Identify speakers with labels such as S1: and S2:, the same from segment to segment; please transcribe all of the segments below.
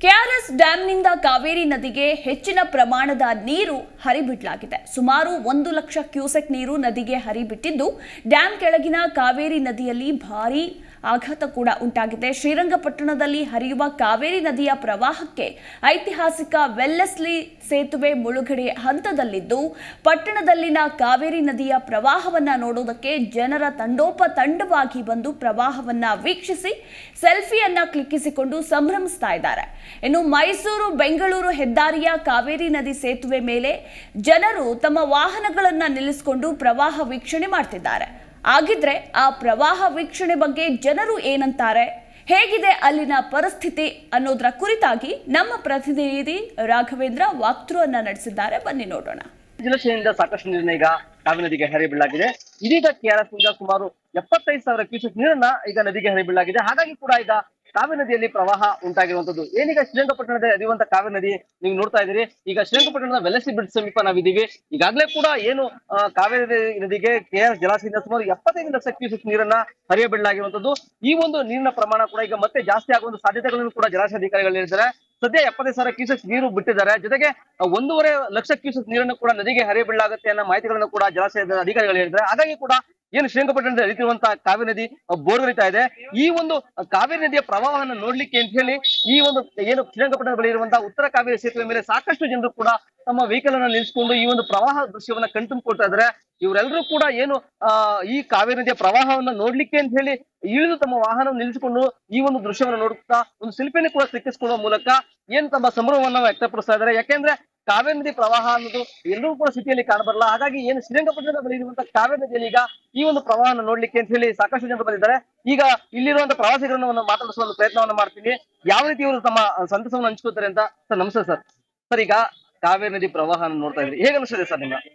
S1: KRS ಡ್ಯಾಂನಿಂದ Kaveri ನದಿಗೆ ಹೆಚ್ಚಿನ ಪ್ರಮಾಣದ ನೀರು ಹರಿಬಿಡಲಾಗಿದೆ ಸುಮಾರು ಒಂದು ಲಕ್ಷ ಕ್ಯೂಸೆಕ್ ನೀರು ನದಿಗೆ ಹರಿಬಿಟ್ಟಿದ್ದು ಡ್ಯಾಂ ಕೆಳಗಿನ ಕಾವೇರಿ ನದಿಯಲ್ಲಿ ಭಾರೀ ಆಘಾತ ಕೂಡ ಉಂಟಾಗಿದೆ ಶ್ರೀರಂಗಪಟ್ಟಣದಲ್ಲಿ ಹರಿಯುವ ಕಾವೇರಿ ನದಿಯ ಪ್ರವಾಹಕ್ಕೆ ಐತಿಹಾಸಿಕ ವೆಲ್ಲೆಸ್ಲಿ ಸೇತುವೆ ಮುಳುಗಡೆ ಹಂತದಲ್ಲಿದ್ದು ಪಟ್ಟಣದಲ್ಲಿನ ಕಾವೇರಿ ನದಿಯ ಪ್ರವಾಹವನ್ನ ನೋಡೋದಕ್ಕೆ ಜನರ ತಂಡೋಪತಂಡವಾಗಿ ಬಂದು ಪ್ರವಾಹವನ್ನ ವೀಕ್ಷಿಸಿ ಸೆಲ್ಫಿಯನ್ನ ಕ್ಲಿಕ್ಕಿಸಿಕೊಂಡು ಸಂಭ್ರಮಿಸ್ತಾ ಇದ್ದಾರೆ ಇನ್ನು ಮೈಸೂರು ಬೆಂಗಳೂರು ಹೆದ್ದಾರಿಯ ಕಾವೇರಿ ನದಿ ಸೇತುವೆ ಮೇಲೆ ಜನರು ತಮ್ಮ ವಾಹನಗಳನ್ನ ನಿಲ್ಲಿಸಿಕೊಂಡು ಪ್ರವಾಹ ವೀಕ್ಷಣೆ ಮಾಡ್ತಿದ್ದಾರೆ ಆಗಿದ್ರೆ ಆ ಪ್ರವಾಹ ವೀಕ್ಷಣೆ ಬಗ್ಗೆ ಜನರು ಏನಂತಾರೆ ಹೇಗಿದೆ ಅಲ್ಲಿನ ಪರಿಸ್ಥಿತಿ ಅನ್ನೋದರ ಕುರಿತಾಗಿ ನಮ್ಮ ಪ್ರತಿನಿಧಿ ರಾಘವೇಂದ್ರ ವಾಕ್ತೃವನ್ನ ನಡೆಸಿದ್ದಾರೆ ಬನ್ನಿ ನೋಡೋಣ
S2: ಜಲಾಶಯದಿಂದ ಸಾಕಷ್ಟು ನೀರನ್ನ ಈಗ ಕಾವೇರಿ ನದಿಗೆ ಹರಿಬಿಡಲಾಗಿದೆ ಇದೀಗ ಕೆಆರ್ಎಸ್ ನಿಂದ ಸುಮಾರು ಎಪ್ಪತ್ತೈದು ಸಾವಿರ ಕ್ಯೂಸೆಕ್ ನೀರನ್ನ ಈಗ ನದಿಗೆ ಹರಿಬಿಡಲಾಗಿದೆ ಹಾಗಾಗಿ ಕೂಡ ಈಗ ಕಾವೇರಿ ನದಿಯಲ್ಲಿ ಪ್ರವಾಹ ಉಂಟಾಗಿರುವಂತದ್ದು ಏನೀಗ ಶ್ರೀರಂಗಪಟ್ಟಣದ ಹರಿಯುವಂತ ಕಾವೇರಿ ನದಿ ನೀವು ನೋಡ್ತಾ ಇದ್ದೀರಿ ಈಗ ಶ್ರೀರಂಗಪಟ್ಟಣದ ವೆಲಸಿ ಬ್ರಿಡ್ಜ್ ಸಮೀಪ ನಾವಿದ್ದೀವಿ ಈಗಾಗಲೇ ಕೂಡ ಏನು ಆ, ಕಾವೇರಿ ನದಿಗೆ ಕೆಆರ್ಎಸ್ ಜಲಾಶಯದಿಂದ ಸುಮಾರು ಎಪ್ಪತ್ತೈದು ಲಕ್ಷ ಕ್ಯೂಸೆಕ್ ನೀರನ್ನ ಹರಿಯಬಿಡಲಾಗಿರುವಂತದ್ದು ಈ ಒಂದು ನೀರಿನ ಪ್ರಮಾಣ ಕೂಡ ಈಗ ಮತ್ತೆ ಜಾಸ್ತಿ ಆಗುವ ಸಾಧ್ಯತೆಗಳನ್ನು ಕೂಡ ಜಲಾಶಯ ಅಧಿಕಾರಿಗಳು ಹೇಳಿದ್ದಾರೆ ಸದ್ಯ ಎಪ್ಪತ್ತೈದು ಸಾವಿರ ಕ್ಯೂಸೆಕ್ ನೀರು ಬಿಟ್ಟಿದ್ದಾರೆ ಜೊತೆಗೆ ಆ, ಒಂದೂವರೆ ಲಕ್ಷ ಕ್ಯೂಸೆಕ್ ನೀರನ್ನು ಕೂಡ ನದಿಗೆ ಹರಿಯಬಿಡಲಾಗುತ್ತೆ ಅನ್ನೋ ಮಾಹಿತಿಗಳನ್ನು ಕೂಡ ಜಲಾಶಯದ ಅಧಿಕಾರಿಗಳು ಹೇಳಿದ್ದಾರೆ ಹಾಗಾಗಿ ಕೂಡ ಏನು ಶ್ರೀರಂಗಪಟ್ಟಣದಲ್ಲಿ ಹರಿತಿರುವಂತಹ ಕಾವೇರಿ ನದಿ ಬೋರ್ಗರಿತಾ ಇದೆ ಈ ಒಂದು ಕಾವೇರಿ ನದಿಯ ಪ್ರವಾಹವನ್ನು ನೋಡ್ಲಿಕ್ಕೆ ಅಂತ ಹೇಳಿ ಈ ಒಂದು ಏನು ಶ್ರೀರಂಗಪಟ್ಟಣ ಬಳಿ ಇರುವಂತಹ ಉತ್ತರ ಕಾವೇರಿ ಸೇತುವೆ ಮೇಲೆ ಸಾಕಷ್ಟು ಜನರು ಕೂಡ ತಮ್ಮ ವೆಹಿಕಲ್ ಅನ್ನ ನಿಲ್ಲಿಸಿಕೊಂಡು ಈ ಒಂದು ಪ್ರವಾಹ ದೃಶ್ಯವನ್ನ ಕಣ್ತುಂಬಿಕೊಳ್ತಾ ಇದ್ದಾರೆ ಇವರೆಲ್ಲರೂ ಕೂಡ ಏನು ಆ ಈ ಕಾವೇರಿ ನದಿಯ ಪ್ರವಾಹವನ್ನ ನೋಡ್ಲಿಕ್ಕೆ ಅಂತ ಹೇಳಿ ಇಳಿದು ತಮ್ಮ ವಾಹನ ನಿಲ್ಲಿಸಿಕೊಂಡು ಈ ಒಂದು ದೃಶ್ಯವನ್ನ ನೋಡುತ್ತಾ ಒಂದು ಶಿಲ್ಪಿಯನ್ನು ಕೂಡ ಸಿಕ್ಕಿಸ್ಕೊಳ್ಳುವ ಮೂಲಕ ಏನು ತಮ್ಮ ಸಂಭ್ರಮವನ್ನ ವ್ಯಕ್ತಪಡಿಸ್ತಾ ಇದ್ದಾರೆ ಯಾಕೆಂದ್ರೆ ಕಾವೇರಿ ನದಿ ಪ್ರವಾಹ ಅನ್ನೋದು ಎಲ್ಲರೂ ಕೂಡ ಸ್ಥಿತಿಯಲ್ಲಿ ಕಾಣಬರಲ್ಲ ಹಾಗಾಗಿ ಏನು ಶ್ರೀರಂಗಪಟ್ಟಣದ ಬಳಿ ಇರುವಂತಹ ಕಾವೇರಿ ನದಿಯಲ್ಲಿ ಈಗ ಈ ಒಂದು ಪ್ರವಾಹನ ನೋಡ್ಲಿಕ್ಕೆ ಅಂತ ಹೇಳಿ ಸಾಕಷ್ಟು ಜನರು ಬಂದಿದ್ದಾರೆ ಈಗ ಇಲ್ಲಿರುವಂತಹ ಪ್ರವಾಸಿಗರನ್ನು ಒಂದು ಮಾತಾಡಿಸುವ ಒಂದು ಪ್ರಯತ್ನವನ್ನ ಮಾಡ್ತೀನಿ ಯಾವ ರೀತಿ ಇವರು ತಮ್ಮ ಸಂತಸವನ್ನು ಹಂಚ್ಕೋತಾರೆ ಅಂತ ಸರ್ ನಮಸ್ತೆ ಸರ್ ಸರ್ ಈಗ ಕಾವೇರಿ ನದಿ ಪ್ರವಾಹ ನೋಡ್ತಾ ಇದ್ರಿ ಹೇಗೆ ಅನಿಸ್ತದೆ ಸರ್ ನಿಮ್ಮ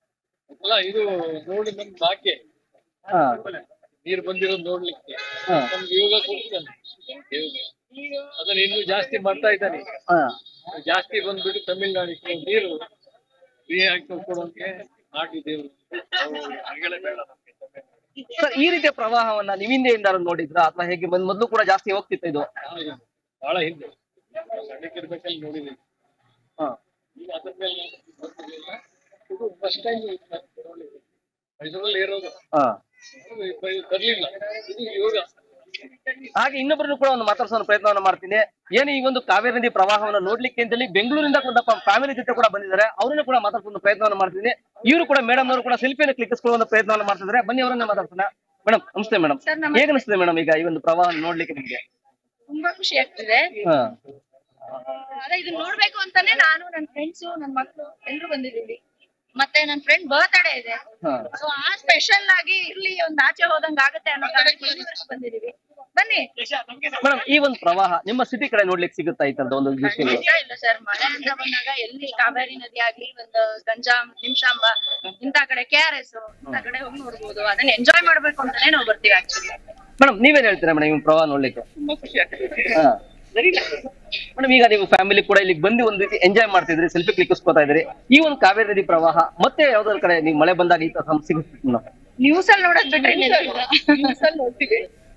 S3: ಅಲ್ಲ ಇದು ನೋಡಿ ನಮ್ ಭಾಗ್ಯ
S2: ಹಾ
S3: ನೀರು ಬಂದಿರೋದು ನೋಡ್ಲಿಕ್ಕೆ
S2: ಹಾ.
S3: ನಮ್ಗೆ ಯೋಗ ಕೊಡ್ತಾನೆ ದೇವ್ರು. ಅದನ್ನ ಇನ್ನೂ ಜಾಸ್ತಿ ಮಾಡ್ತಾ ಇದ್ದಾನೆ
S2: ಹಾ
S3: ಜಾಸ್ತಿ ಬಂದ್ಬಿಟ್ಟು ತಮಿಳ್ನಾಡಿಗೆ ನೀರು ಫ್ರೀ ಆಗಿ ಕೊಡೋಕೆ ನಾಟಿ ದೇವರು ಹಂಗೆಲ್ಲ ಬೇಡ ನಮ್ಗೆ ತಮಿಳ್ನಾಡು.
S2: ಸರ್ ಈ ರೀತಿಯ ಪ್ರವಾಹವನ್ನ ನೀವು ಹಿಂದೆಯಿಂದ ನೋಡಿದ್ರ ಅಥವಾ ಹೇಗೆ ಬಂದ್ ಮೊದ್ಲು ಕೂಡ ಜಾಸ್ತಿ ಹೋಗ್ತಿತ್ತು ಇದು
S3: ಹೌದು. ಬಹಳ ಹಿಂದೆ ಸಣ್ಣಕ್ಕಿರ್ಬೇಕಲ್ಲಿ ನೋಡಿದೀವಿ
S2: ಹಾ
S3: ಈಗ ಅದ್ರ ಮೇಲೆ ಗೊತ್ತಿರ್ಲಿಲ್ಲ. ಇದು ಫಸ್ಟ್ ಟೈಮ್ ನೋಡಿದ್ವಿ ಮೈಸೂರಲ್ಲಿ ಇರೋದು
S2: ಹಾ
S3: ಅದು ಇದು ತರ್ಲಿಲ್ಲ ಇದು ಯೋಗ
S2: ಹಾಗೆ ಇನ್ನೊಬ್ಬರನ್ನು ಕೂಡ ಒಂದು ಮಾತಾಡ್ಸೋ ಪ್ರಯತ್ನವನ್ನ ಮಾಡ್ತೀನಿ ಏನು ಈ ಒಂದು ಕಾವೇರಿ ನದಿ ಪ್ರವಾಹವನ್ನ ನೋಡ್ಲಿಕ್ಕೆ ಅಂತೇಳಿ ಬೆಂಗಳೂರಿಂದ ಕೂಡ ಫ್ಯಾಮಿಲಿ ಜೊತೆ ಕೂಡ ಬಂದಿದ್ದಾರೆ ಅವರನ್ನು ಕೂಡ ಮಾತಾಡ್ಸೋ ಪ್ರಯತ್ನವನ್ನ ಮಾಡ್ತೀನಿ ಇವರು ಕೂಡ ಮೇಡಮ್ ಅವರು ಕೂಡ ಸೆಲ್ಫಿಯನ್ನು ಕ್ಲಿಕ್ಕಿಸ್ಕೊಳ್ಳುವ ಒಂದು ಪ್ರಯತ್ನವನ್ನ ಮಾಡ್ತಿದ್ದಾರೆ ಬನ್ನಿ ಅವರನ್ನ ಮಾತಾಡ್ಸೋಣ ಮೇಡಮ್ ನಮಸ್ತೆ ಮೇಡಮ್
S4: ಸರ್, ನಮಸ್ತೆ.
S2: ಹೇಗೆ ಅನಿಸ್ತದೆ ಮೇಡಮ್ ಈಗ ಈ ಒಂದು ಪ್ರವಾಹ ನೋಡ್ಲಿಕ್ಕೆ ನಿಮ್ಗೆ
S4: ತುಂಬಾ ಖುಷಿ ಆಗ್ತಿದೆ
S2: ಹಾ
S4: ಅದೇ ಇದನ್ನ ನೋಡ್ಬೇಕು ಅಂತಾನೆ ನಾನು ನನ್ನ ಫ್ರೆಂಡ್ಸ್ ನನ್ನ ಮಕ್ಕಳು ಎಲ್ರು ಬಂದಿದೀವಿ ಮತ್ತೆ ನನ್ನ ಫ್ರೆಂಡ್ ಬರ್ತ್ಡೇ ಇದೆ
S2: ಹಾ.
S4: ಸೊ ಆ ಸ್ಪೆಷಲ್ ಆಗಿ ಇರ್ಲಿ ಒಂದ್ ಆಚೆ ಹೋದಂಗ ಆಗುತ್ತೆ ಅನ್ನೋ ಕಾರಣಕ್ಕೆ ಇಲ್ಲಿವರೆಗೂ ಬಂದಿದೀವಿ ಬನ್ನಿ
S2: ಮೇಡಮ್ ಈ ಒಂದು ಪ್ರವಾಹ ನಿಮ್ಮ ಸಿಟಿ ಕಡೆ ನೋಡ್ಲಿಕ್ಕೆ ಸಿಗುತ್ತಾ ಈ ತರದ ಒಂದು ದೃಶ್ಯ
S4: ಖಂಡಿತ ಇಲ್ಲ ಸರ್ ಮಳೆ ಅಂತ ಬಂದಾಗ ಎಲ್ಲಿ ಕಾವೇರಿ ನದಿ ಆಗ್ಲಿ ಒಂದು ಗಂಜಾಂ ನಿಮಿಷಾಂಬ ಇಂತ ಕಡೆ ಕೆ ಆರ್ ಎಸ್ ಇಂತ ಕಡೆ ಹೋಗಿ ನೋಡ್ಬೋದು ಅದನ್ನ ಎಂಜಾಯ್ ಮಾಡ್ಬೇಕು ಅಂತಾನೆ ನಾವು ಬರ್ತೀವಿ ಆಕ್ಚುಲಿ
S2: ಮೇಡಮ್ ನೀವೇನ್ ಹೇಳ್ತೀರಾ ಮೇಡಮ್ ಈ ಪ್ರವಾಹ ನೋಡ್ಲಿಕ್ಕೆ
S4: ತುಂಬಾ ಖುಷಿ ಆಗ್ತದೆ
S2: ಹಾ ಮೇಡಮ್ ಈಗ ನೀವು ಫ್ಯಾಮಿಲಿ ಕೂಡ ಇಲ್ಲಿಗೆ ಬಂದು ಒಂದ್ ರೀತಿ ಎಂಜಾಯ್ ಮಾಡ್ತಿದ್ರಿ ಸೆಲ್ಫಿ ಕ್ಲಿಕ್ಕಿಸ್ಕೋತಾ ಇದ್ರಿ ಈ ಒಂದು ಕಾವೇರಿ ನದಿ ಪ್ರವಾಹ ಮತ್ತೆ ಯಾವ್ದಾದ್ರು ಕಡೆ ನೀವು ಮಳೆ ಬಂದಾಗ ಈ ತರ ಸಮಸ್ಯೆ ಸಿಗುತ್ತೆ ಮೇಡಮ್
S4: ನ್ಯೂಸ್ ಅಲ್ಲಿ ನೋಡೋದ್ ಬಿಟ್ರೆ ನ್ಯೂಸ್ ಅಲ್ಲಿ ನೋಡ್ತೀವಿ